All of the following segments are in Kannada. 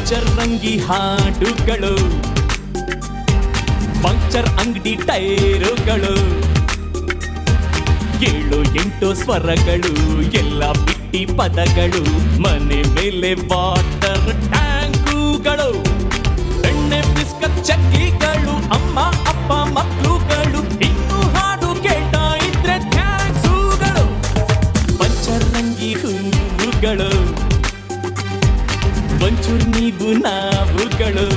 ಪಂಚರ್ ರಂಗಿ ಹಾಡುಗಳು ಪಂಚರ್ ಅಂಗಡಿ ಟೈರುಗಳು ಏಳು ಎಂಟು ಸ್ವರಗಳು ಎಲ್ಲ ಬಿಟ್ಟಿ ಪದಗಳು ಮನೆ ಮೇಲೆ ವಾಟರ್ ಟ್ಯಾಂಕುಗಳು ಎಣ್ಣೆ ಬಿಸ್ಕತ್ ಚಕ್ಕಿಗಳು ಅಮ್ಮ ಅಪ್ಪ ಮಕ್ಕಳುಗಳು ಇನ್ನು ಹಾಡು ಕೇಳ್ತಾ ಇದ್ರೆ ಥ್ಯಾಂಕ್ಸುಗಳು ಪಂಚರಂಗಿ ಹೂವುಗಳು ಒಂಚೂರು ನೀವು ನಾವುಗಳು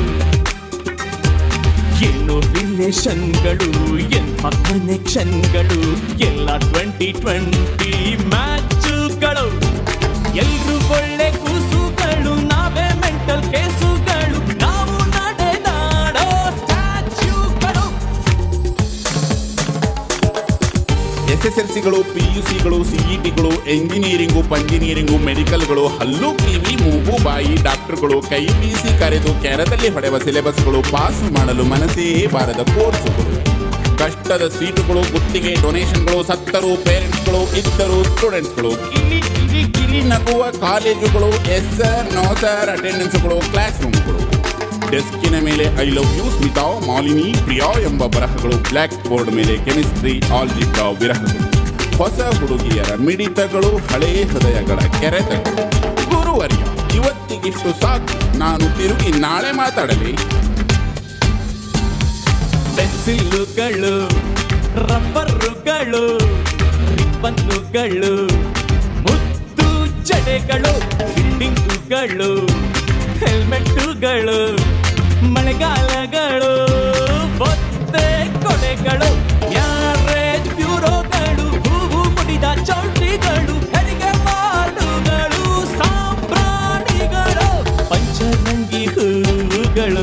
ಏನು ರಿಲೇಷನ್ಗಳು ಎಂಥ ಕನೆಕ್ಷನ್ಗಳು ಎಲ್ಲ ಟ್ವೆಂಟಿ ಟ್ವೆಂಟಿ ಮ್ಯಾಚುಗಳು ಎಲ್ರು ಒಳ್ಳೆ ಕೂಸುಗಳು ನಾವೇ ಮೆಂಟಲ್ ಕೇಸುಗಳು ನಾವು ನಡೆದಾಡೋ ಸ್ಟ್ಯಾಚ್ಯೂಗಳು ಎಸ್ ಎಸ್ ಎಲ್ ಸಿಗಳು ಪಿ ಯು ಸಿಗಳು ಸಿಇಟಿಗಳು ಎಂಜಿನಿಯರಿಂಗು ಪಂಜಿನಿಯರಿಂಗು ಮೆಡಿಕಲ್ಗಳು ಹಲ್ಲು ಕಿವಿ ಮೂಗು ಬಾಯಿ ಡಾಕ್ಟರ್ಗಳು ಕೈ ಬೀಸಿ ಕರೆದು ಕೆರದಲ್ಲಿ ಹೊಡೆವ ಸಿಲೆಬಸ್ಗಳು ಪಾಸ್ ಮಾಡಲು ಮನಸ್ಸೇ ಬಾರದ ಕೋರ್ಸುಗಳು ಕಷ್ಟದ ಸೀಟುಗಳು ಗುತ್ತಿಗೆ ಡೊನೇಷನ್ಗಳು ಸತ್ತರು ಪೇರೆಂಟ್ಸ್ಗಳು ಇದ್ದರು ಸ್ಟೂಡೆಂಟ್ಸ್ಗಳು ಕಿಲಿ ಕಿಲಿ ಕಿಲಿ ನಗುವ ಕಾಲೇಜುಗಳು ಎಸ್ ಸರ್ ನೋ ಸರ್ ಅಟೆಂಡೆನ್ಸ್ಗಳು ಕ್ಲಾಸ್ ರೂಮ್ಗಳು ಡೆಸ್ಕಿನ ಮೇಲೆ I love you Smita Malini Priya ಎಂಬ ಬರಹಗಳು ಬ್ಲ್ಯಾಕ್ ಬೋರ್ಡ್ ಮೇಲೆ ಕೆಮಿಸ್ಟ್ರಿ ಆಲ್ಜಿಬ್ರಾ ವಿರಹಗಳು ಹೊಸ ಹುಡುಗಿಯರ ಮಿಡಿತಗಳು ಹಳೇ ಹೃದಯಗಳ ಕೆರೆತಗಳು ಗುರುವರ್ಯ ಇವತ್ತಿಗಿಷ್ಟು ಸಾಕು ನಾನು ತಿರುಗಿ ನಾಳೆ ಮಾತಾಡಲಿ ಪೆನ್ಸಿಲ್ಲುಗಳು ರಬ್ಬರುಗಳು ರಿಬ್ಬನ್ನುಗಳು ಮುತ್ತು ಜಡೆಗಳು ಬಿಲ್ಡಿಂಗುಗಳು ಹೆಲ್ಮೆಟ್ಟುಗಳು ಮಳೆಗಾಲಗಳು ಒತ್ತೆ ಕೊಡೆಗಳು ಮ್ಯಾರೇಜ್ ಬ್ಯೂರೋಗಳು ಹೂವು ಮುಡಿದ ಚೌಟ್ರಿಗಳು ಹೆರಿಗೆ ಮಾಡುಗಳು ಸಾಂಬ್ರಾಣಿಗಳು ಪಂಚರಂಗಿ ಹೂವುಗಳು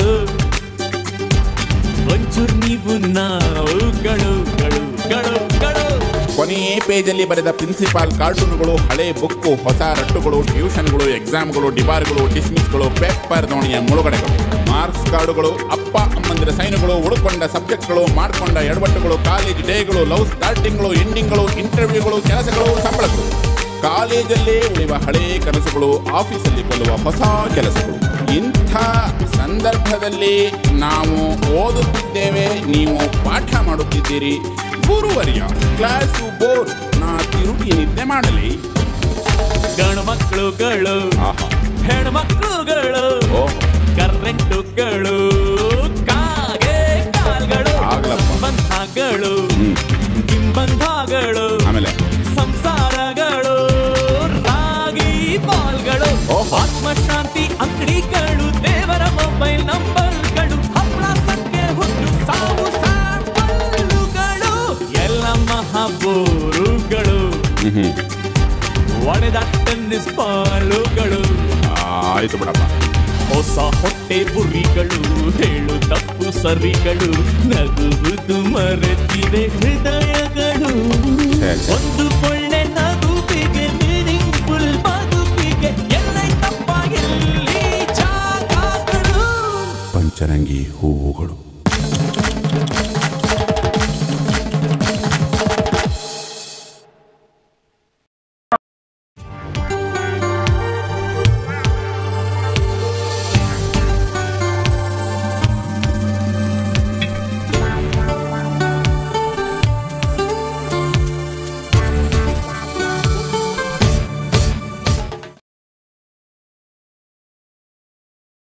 ಒಂಚೂರು ನೀವು ನಾವುಗಳು ಗಳು ಗಳು ಗಳು ಕೊನೆಯೇ ಪೇಜಲ್ಲಿ ಬರೆದ ಪ್ರಿನ್ಸಿಪಾಲ್ ಕಾರ್ಟೂನ್ಗಳು ಹಳೆ ಬುಕ್ಕು ಹೊಸ ರಟ್ಟುಗಳು ಟ್ಯೂಷನ್ಗಳು ಎಕ್ಸಾಮ್ಗಳು ಡಿಬಾರ್ಗಳು ಡಿಸ್ಮಿಸ್ಗಳು ಪೇಪರ್ ದೋಣಿಯ ಮುಳುಗಡೆಗಳು ಮಾರ್ಕ್ಸ್ ಕಾರ್ಡುಗಳು ಅಪ್ಪ ಅಮ್ಮಂದಿರ ಸೈನುಗಳು ಉಳ್ಕೊಂಡ ಸಬ್ಜೆಕ್ಟ್ಗಳು ಮಾಡ್ಕೊಂಡ ಎಡವಟ್ಟುಗಳು ಕಾಲೇಜ್ ಡೇಗಳು ಲವ್ ಸ್ಟಾರ್ಟಿಂಗ್ಗಳು ಎಂಡಿಂಗ್ಗಳು ಇಂಟರ್ವ್ಯೂಗಳು ಕೆಲಸಗಳು ಸಂಬಳಗಳು ಕಾಲೇಜಲ್ಲೇ ಉಳಿಯುವ ಹಳೆ ಕನಸುಗಳು ಆಫೀಸಲ್ಲಿ ಕೊಲ್ಲುವ ಹೊಸ ಕೆಲಸಗಳು ಇಂಥ ಸಂದರ್ಭದಲ್ಲಿ ನಾವು ಓದುತ್ತಿದ್ದೇವೆ ನೀವು ಪಾಠ ಮಾಡುತ್ತಿದ್ದೀರಿ ಗುರುವರ್ಯ ಕ್ಲಾಸು ಬೋರ್ ನಾ ತಿರುಗಿ ನಿದ್ದೆ ಮಾಡಲಿ ಗಂಡು ಮಕ್ಕಳುಗಳು ಆಹಾ ಹೆಣ್ಮಕ್ಳುಗಳು ಓಹ್ ಕರೆಂಟುಗಳು ಕಾಗೆ ಕಾಲ್ಗಳು ಆಗ್ಲಪ್ಪ. ಬಂಧಗಳು ಹ್ಮ್ ಕಿಂಬಂಧಗಳು ಆಮೇಲೆ ಸಂಸಾರಗಳು ರಾಗಿ ಬಾಲ್ಗಳು ಓಹೋ. ಆತ್ಮಶಾಂತಿ ಅಂಗಡಿಗಳು ದೇವರ ಮೊಬೈಲ್ ನಂಬರ್ಗಳು ಹಪ್ಪಳ ಸಂಖ್ಯೆ ಹುಟ್ಟು ಸಾವು ಸ್ಯಾಂಪಲ್ಗಳು ಎಲ್ಲ ಮಹಾಬೋರುಗಳು ಹ್ಮ್ ಒಡೆದ ಟೆನ್ನಿಸ್ ಬಾಲುಗಳು ಆಯ್ತು ಬಿಡಪ್ಪ ಹೊಸ ಹೊಟ್ಟೆ ಬುರಿಗಳು ಹೇಳು ತಪ್ಪು ಸರಿಗಳು ನಗುವುದು ಮರೆತಿವೆ ಹೃದಯಗಳು ಛೇ, ಛೇ. ಒಂದು ಕೊಳ್ಳೆ